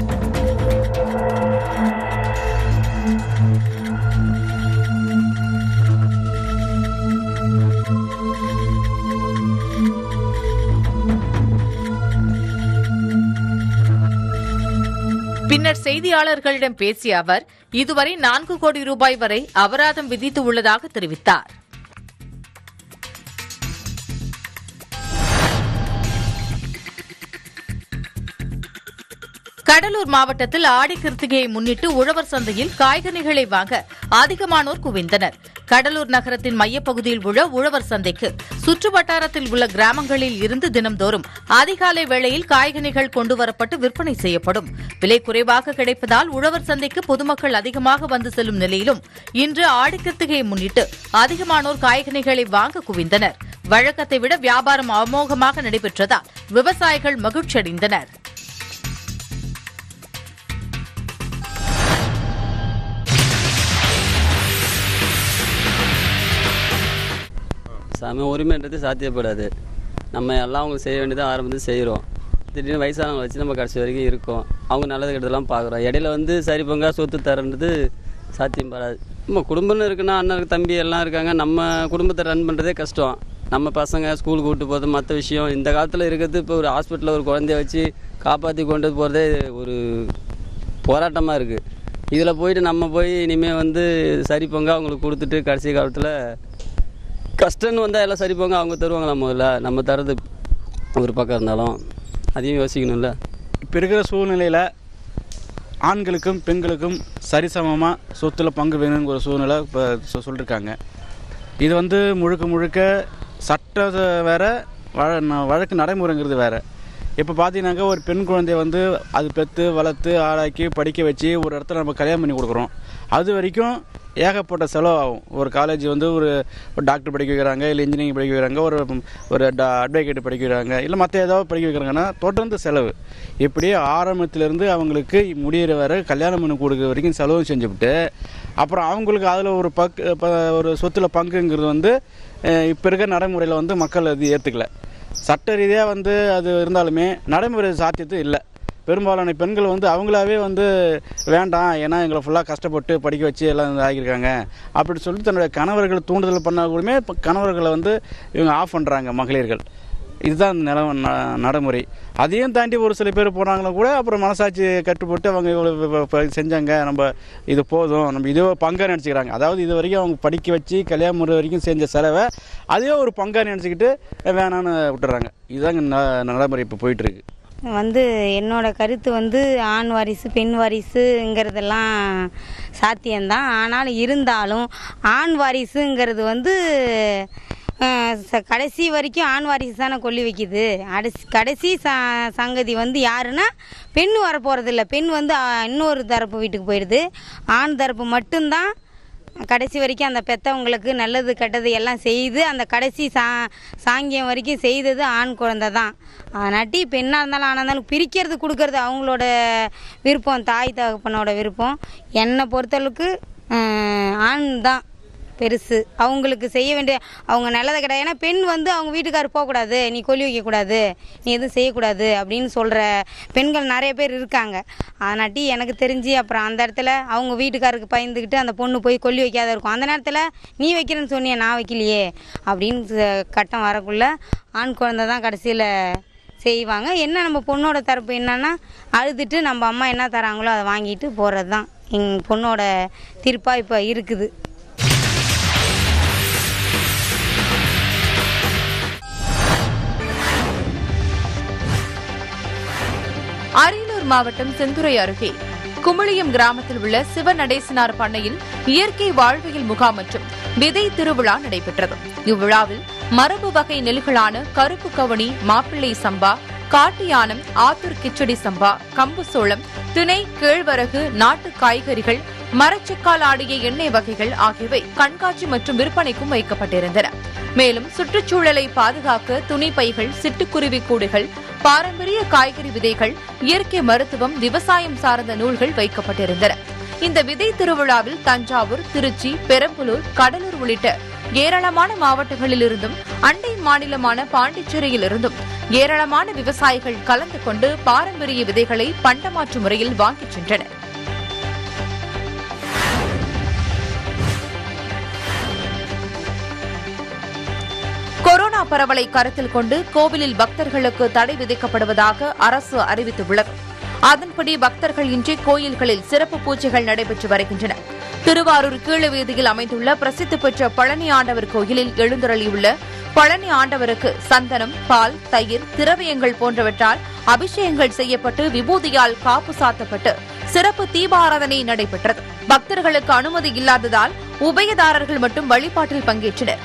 D: பின்னர் செய்தியாளர்களிடம் பேசிய அவர் இதுவரை நான்கு கோடி ரூபாய் வரை அபராதம் விதித்து உள்ளதாக தெரிவித்தார் கடலூர் மாவட்டத்தில் ஆடி கிருத்திகையை முன்னிட்டு உழவர் சந்தையில் காய்கனிகளை வாங்க அதிகமானோர் குவிந்தனர் கடலூர் நகரத்தின் மையப்பகுதியில் உள்ள உழவர் சந்தைக்கு சுற்று வட்டாரத்தில் உள்ள கிராமங்களில் இருந்து தினம்தோறும் அதிகாலை வேளையில் காய்கனிகள் கொண்டுவரப்பட்டு விற்பனை செய்யப்படும் விலை குறைவாக கிடைப்பதால் உழவர் சந்தைக்கு பொதுமக்கள் அதிகமாக வந்து செல்லும் நிலையிலும் இன்று ஆடி கிருத்திகையை முன்னிட்டு அதிகமானோர் காய்கனிகளை வாங்க குவிந்தனர் வழக்கத்தை விட வியாபாரம் அமோகமாக நடைபெற்றதால் விவசாயிகள் மகிழ்ச்சியடைந்தனர்
N: சம உரிமைன்றது சாத்தியப்படாது நம்ம எல்லாம் அவங்களுக்கு செய்ய வேண்டியதை ஆரம்பத்தில் செய்கிறோம் திடீர்னு வயசானவங்க வச்சு நம்ம கடைசி வரைக்கும் இருக்கோம் அவங்க நல்லது கெட்டதெல்லாம் பார்க்குறோம் இடையில வந்து சரி பங்கா சொத்து தரன்றது சாத்தியம் படாது நம்ம குடும்பம்னு இருக்குன்னா அண்ணன் தம்பி எல்லாம் இருக்காங்க நம்ம குடும்பத்தை ரன் பண்ணுறதே கஷ்டம் நம்ம பசங்க ஸ்கூலுக்கு கூட்டு போகிறது மற்ற விஷயம் இந்த காலத்தில் இருக்கிறது இப்போ ஒரு ஹாஸ்பிட்டலில் ஒரு குழந்தைய வச்சு காப்பாற்றி கொண்டு போகிறதே ஒரு போராட்டமாக இருக்குது இதில் போயிட்டு நம்ம போய் இனிமேல் வந்து சரி பங்கா அவங்களுக்கு கொடுத்துட்டு கடைசி காலத்தில் கஷ்டம்னு வந்தால் எல்லாம் சரி போங்க அவங்க தருவாங்களா முதல்ல நம்ம தரது ஒரு பக்கம் இருந்தாலும் அதையும் யோசிக்கணும்ல
C: இப்போ இருக்கிற சூழ்நிலையில் ஆண்களுக்கும் பெண்களுக்கும் சரிசமமாக சொத்துல பங்கு வேணுங்கிற ஒரு சூழ்நிலை இப்போ சொ- சொல்லியிருக்காங்க இது வந்து முழுக்க முழுக்க சட்டம் வேற வழ ந- வழக்கு நடைமுறைங்கிறது வேற இப்போ பார்த்தீங்கன்னாக்கா ஒரு பெண் குழந்தைய வந்து அது பெற்று வளர்த்து ஆளாக்கி படிக்க வச்சு ஒரு இடத்துல நம்ம கல்யாணம் பண்ணி கொடுக்குறோம் அது வரைக்கும் ஏகப்பட்ட செலவு ஆகும் ஒரு காலேஜ் வந்து ஒரு ஒரு டாக்டர் படிக்க வைக்கிறாங்க இல்லை இன்ஜினியரிங் படிக்க வைக்கிறாங்க ஒரு ஒரு அட்வொகேட் படிக்க வைக்கிறாங்க இல்லை மற்ற ஏதாவது படிக்க வைக்கிறாங்கன்னா தொடர்ந்து செலவு இப்படி ஆரம்பத்திலேருந்து அவங்களுக்கு முடியிற வரை கல்யாணம் பண்ணி கொடுக்குற வரைக்கும் செலவு செஞ்சுவிட்டு அப்புறம் அவங்களுக்கு அதில் ஒரு பக் ப- ஒரு சொத்துல பங்குங்கிறது வந்து இப்போ இருக்க நடைமுறையில் வந்து மக்கள் அது ஏற்றுக்கல சட்ட ரீதியாக வந்து அது இருந்தாலுமே நடைமுறை சாத்தியத்து இல்லை பெரும்பாலான பெண்கள் வந்து அவங்களாவே வந்து வேண்டாம் ஏன்னா எங்களை ஃபுல்லாக கஷ்டப்பட்டு படிக்க வச்சு எல்லாம் இது ஆகியிருக்காங்க அப்படி சொல்லிட்டு தன்னுடைய கணவர்கள் தூண்டுதல் பண்ணால் கூடமே இப்போ கணவர்களை வந்து இவங்க ஆஃப் பண்ணுறாங்க மகளிர்கள் இதுதான் நில ந- நடைமுறை அதையும் தாண்டி ஒரு சில பேர் போனாங்களா கூட அப்புறம் மனசாட்சி கட்டுப்பட்டு அவங்க இவ்வளவு இப்ப- இப்ப செஞ்சாங்க நம்ம இது போதும் நம்ம இதே ஒரு பங்கா நினச்சிக்கிறாங்க அதாவது இது வரைக்கும் அவங்க படிக்க வச்சு கல்யாணம் முறை வரைக்கும் செஞ்ச செலவை அதே ஒரு பங்கா நினச்சிக்கிட்டு வேணான்னு விட்டுறாங்க இதுதாங்க ந- நடைமுறை இப்போ போயிட்டு இருக்கு
O: வந்து என்னோட கருத்து வந்து ஆண் வாரிசு பெண் வாரிசுங்கிறதெல்லாம் சாத்தியம்தான் ஆனால் இருந்தாலும் ஆண் வாரிசுங்கிறது வந்து அஹ், ச- கடைசி வரைக்கும் ஆண் வாரிசு தானே கொல்லி வைக்குது அடைசி கடைசி ச சங்கதி வந்து யாருன்னா பெண் வரப்போகிறதில்ல பெண் வந்து அஹ், இன்னொரு தரப்பு வீட்டுக்கு போயிடுது ஆண் தரப்பு மட்டும்தான் கடைசி வரைக்கும் அந்த பெற்றவங்களுக்கு நல்லது கெட்டது எல்லாம் செய்து அந்த கடைசி சா சாங்கியம் வரைக்கும் செய்தது ஆண் குழந்தை தான் நட்டி பெண்ணாக இருந்தாலும் ஆணாக இருந்தாலும் பிரிக்கிறது கொடுக்கறது அவங்களோட விருப்பம் தாய் தகப்பனோட விருப்பம் என்னை பொறுத்தளவுக்கு ஆஹ், ஆண் தான் பெருசு அவங்களுக்கு செய்ய வேண்டிய அவங்க நல்லதை கிடையாது ஏன்னா பெண் வந்து அவங்க வீட்டுக்காரர் போகக்கூடாது நீ கொல்லி வைக்கக்கூடாது நீ எதுவும் செய்யக்கூடாது அப்படின்னு சொல்கிற பெண்கள் நிறைய பேர் இருக்காங்க அதனாட்டி எனக்கு தெரிஞ்சு அப்புறம் அந்த இடத்துல அவங்க வீட்டுக்காருக்கு பயந்துக்கிட்டு அந்த பொண்ணு போய் கொல்லி வைக்காத இருக்கும் அந்த நேரத்தில் நீ வைக்கிறேன்னு சொன்னியே நான் வைக்கலையே அப்படின்னு ச- கட்டம் வரக்குள்ள ஆண் குழந்தை தான் கடைசியில் செய்வாங்க என்ன நம்ம பொண்ணோட தரப்பு என்னன்னா அழுதுட்டு நம்ம அம்மா என்ன தராங்களோ அதை வாங்கிட்டு போகிறது தான் எங்கள் பொண்ணோட தீர்ப்பாக இப்போ இருக்குது
B: அரியலூர் மாவட்டம் செந்துறை அருகே குமிளியம் கிராமத்தில் உள்ள சிவநடேசனார் பண்ணையில் இயற்கை வாழ்வியல் முகாம் மற்றும் விதை திருவிழா நடைபெற்றது இவ்விழாவில் மரபு வகை நெல்களான கருப்பு கவனி மாப்பிள்ளை சம்பா காட்டு யானம் ஆத்தூர் கிச்சடி சம்பா கம்பு சோளம் திணை கேழ்வரகு நாட்டு காய்கறிகள் மரச்செக்கால் ஆடிய எண்ணெய் வகைகள் ஆகியவை கண்காட்சி மற்றும் விற்பனைக்கும் வைக்கப்பட்டிருந்தன மேலும் சுற்றுச்சூழலை பாதுகாக்க துணி பைகள் சிட்டுக்குருவி கூடுகள் பாரம்பரிய காய்கறி விதைகள் இயற்கை மருத்துவம் விவசாயம் சார்ந்த நூல்கள் வைக்கப்பட்டிருந்தன இந்த விதை திருவிழாவில் தஞ்சாவூர் திருச்சி பெரம்பலூர் கடலூர் உள்ளிட்ட ஏராளமான மாவட்டங்களிலிருந்தும் அண்டை மாநிலமான பாண்டிச்சேரியிலிருந்தும் ஏராளமான விவசாயிகள் கலந்து கொண்டு பாரம்பரிய விதைகளை பண்டமாற்று முறையில் வாங்கிச் சென்றனர் கொரோனா பரவலை கருத்தில் கொண்டு கோவிலில் பக்தர்களுக்கு தடை விதிக்கப்படுவதாக அரசு அறிவித்துள்ளது அதன்படி பக்தர்கள் இன்றி கோயில்களில் சிறப்பு பூஜைகள் நடைபெற்று வருகின்றன திருவாரூர் கீழவீதியில் அமைந்துள்ள பிரசித்தி பெற்ற பழனி ஆண்டவர் கோயிலில் எழுந்தருளியுள்ள பழனி ஆண்டவருக்கு சந்தனம் பால் தயிர் திரவியங்கள் போன்றவற்றால் அபிஷேகங்கள் செய்யப்பட்டு விபூதியால் காப்பு சாத்தப்பட்டு சிறப்பு தீபாராதனை நடைபெற்றது பக்தர்களுக்கு அனுமதி இல்லாததால் உபயதாரர்கள் மட்டும் வழிபாட்டில் பங்கேற்றனர்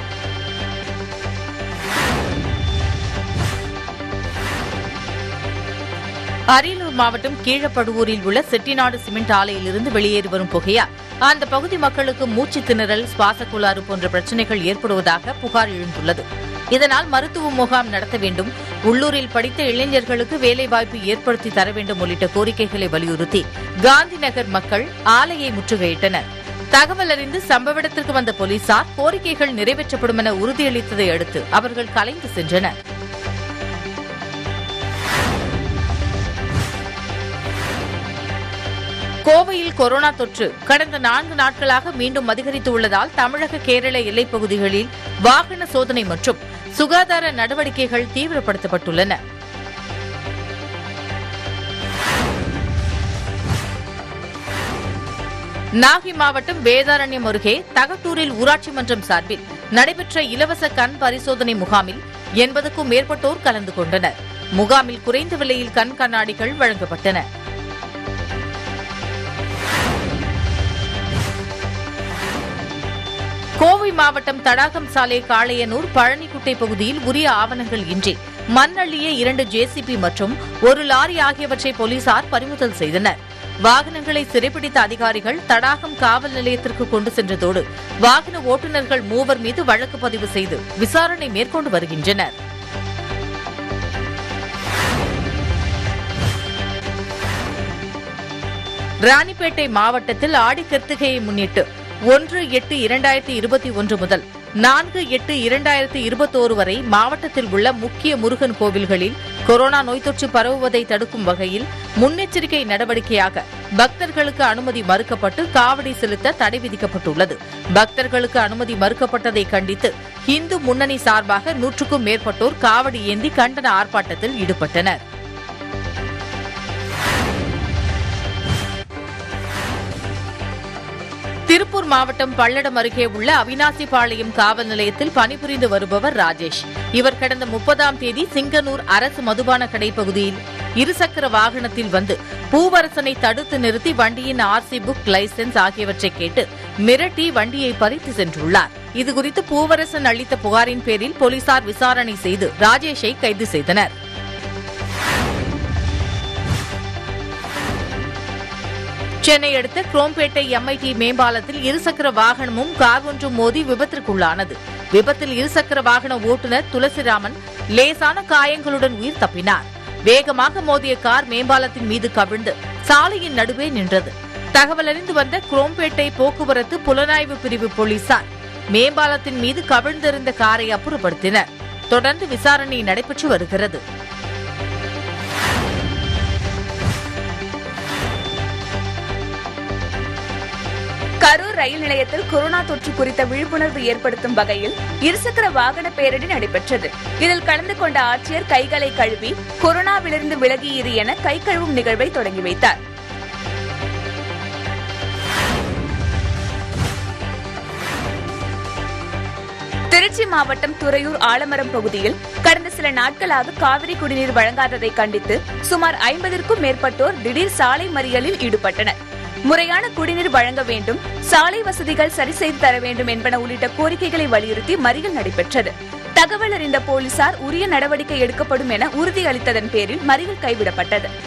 D: அரியலூர் மாவட்டம் கீழப்படுவூரில் உள்ள செட்டிநாடு சிமெண்ட் ஆலையிலிருந்து வெளியேறி வரும் புகையால் அந்த பகுதி மக்களுக்கு மூச்சு திணறல் சுவாச கோளாறு போன்ற பிரச்சினைகள் ஏற்படுவதாக புகார் எழுந்துள்ளது இதனால் மருத்துவ முகாம் நடத்த வேண்டும் உள்ளூரில் படித்த இளைஞர்களுக்கு வேலைவாய்ப்பு ஏற்படுத்தி தர வேண்டும் உள்ளிட்ட கோரிக்கைகளை வலியுறுத்தி காந்தி நகர் மக்கள் ஆலையை முற்றுகையிட்டனர் தகவல் அறிந்து சம்பவ இடத்திற்கு வந்த போலீசார் கோரிக்கைகள் நிறைவேற்றப்படும் என உறுதியளித்ததை அடுத்து அவர்கள் கலைந்து சென்றனர் கோவையில் கொரோனா தொற்று கடந்த நான்கு நாட்களாக மீண்டும் அதிகரித்து உள்ளதால் தமிழக கேரள எல்லைப் பகுதிகளில் வாகன சோதனை மற்றும் சுகாதார நடவடிக்கைகள் தீவிரப்படுத்தப்பட்டுள்ளன நாகை மாவட்டம் வேதாரண்யம் அருகே தகட்டூரில் ஊராட்சி மன்றம் சார்பில் நடைபெற்ற இலவச கண் பரிசோதனை முகாமில் எண்பதுக்கும் மேற்பட்டோர் கலந்து கொண்டனர் முகாமில் குறைந்த விலையில் கண் கண்ணாடிகள் வழங்கப்பட்டன கோவை மாவட்டம் தடாகம் சாலை காளையனூர் பழனிக்குட்டை பகுதியில் உரிய ஆவணங்கள் இன்றி மண் அள்ளிய இரண்டு ஜேசிபி மற்றும் ஒரு லாரி ஆகியவற்றை போலீசார் பறிமுதல் செய்தனர் வாகனங்களை சிறைப்பிடித்த அதிகாரிகள் தடாகம் காவல் நிலையத்திற்கு கொண்டு சென்றதோடு வாகன ஓட்டுநர்கள் மூவர் மீது வழக்கு பதிவு செய்து விசாரணை மேற்கொண்டு வருகின்றனர் ராணிப்பேட்டை மாவட்டத்தில் ஆடி கிருத்திகையை முன்னிட்டு ஒன்று எட்டு இரண்டாயிரத்தி இருபத்தி ஒன்று முதல் நான்கு எட்டு இரண்டாயிரத்தி இருபத்தோரு வரை மாவட்டத்தில் உள்ள முக்கிய முருகன் கோவில்களில் கொரோனா நோய் தொற்று பரவுவதை தடுக்கும் வகையில் முன்னெச்சரிக்கை நடவடிக்கையாக பக்தர்களுக்கு அனுமதி மறுக்கப்பட்டு காவடி செலுத்த தடை விதிக்கப்பட்டுள்ளது பக்தர்களுக்கு அனுமதி மறுக்கப்பட்டதை கண்டித்து இந்து முன்னணி சார்பாக நூற்றுக்கும் மேற்பட்டோர் காவடி ஏந்தி கண்டன ஆர்ப்பாட்டத்தில் ஈடுபட்டனர் திருப்பூர் மாவட்டம் பல்லடம் அருகே உள்ள அவினாசிபாளையம் காவல் நிலையத்தில் பணிபுரிந்து வருபவர் ராஜேஷ் இவர் கடந்த முப்பதாம் தேதி சிங்கனூர் அரசு மதுபான கடை பகுதியில் இருசக்கர வாகனத்தில் வந்து பூவரசனை தடுத்து நிறுத்தி வண்டியின் ஆர்சி புக் லைசென்ஸ் ஆகியவற்றை கேட்டு மிரட்டி வண்டியை பறித்து சென்றுள்ளார் இதுகுறித்து பூவரசன் அளித்த புகாரின் பேரில் போலீசார் விசாரணை செய்து ராஜேஷை கைது செய்தனர் சென்னை அடுத்த குரோம்பேட்டை எம்ஐடி மேம்பாலத்தில் இருசக்கர வாகனமும் கார் ஒன்றும் மோதி விபத்திற்குள்ளானது விபத்தில் இருசக்கர வாகன ஓட்டுநர் துளசிராமன் லேசான காயங்களுடன் உயிர் தப்பினார் வேகமாக மோதிய கார் மேம்பாலத்தின் மீது கவிழ்ந்து சாலையின் நடுவே நின்றது தகவல் அறிந்து வந்த குரோம்பேட்டை போக்குவரத்து புலனாய்வு பிரிவு போலீசார் மேம்பாலத்தின் மீது கவிழ்ந்திருந்த காரை அப்புறப்படுத்தினர் தொடர்ந்து விசாரணை நடைபெற்று வருகிறது
L: கரூர் ரயில் நிலையத்தில் கொரோனா தொற்று குறித்த விழிப்புணர்வு ஏற்படுத்தும் வகையில் இருசக்கர வாகன பேரணி நடைபெற்றது இதில் கலந்து கொண்ட ஆட்சியர் கைகளை கழுவி கொரோனாவிலிருந்து விலகியிரு என கை கழுவும் நிகழ்வை தொடங்கி வைத்தார் திருச்சி மாவட்டம் துறையூர் ஆலமரம் பகுதியில் கடந்த சில நாட்களாக காவிரி குடிநீர் வழங்காததை கண்டித்து சுமார் ஐம்பதற்கும் மேற்பட்டோர் திடீர் சாலை மறியலில் ஈடுபட்டனர் முறையான குடிநீர் வழங்க வேண்டும் சாலை வசதிகள் சரி செய்து தர வேண்டும் என்பன உள்ளிட்ட கோரிக்கைகளை வலியுறுத்தி மறியல் நடைபெற்றது தகவல் அறிந்த போலீசார் உரிய நடவடிக்கை எடுக்கப்படும் என உறுதியளித்ததன் பேரில் மறியல் கைவிடப்பட்டது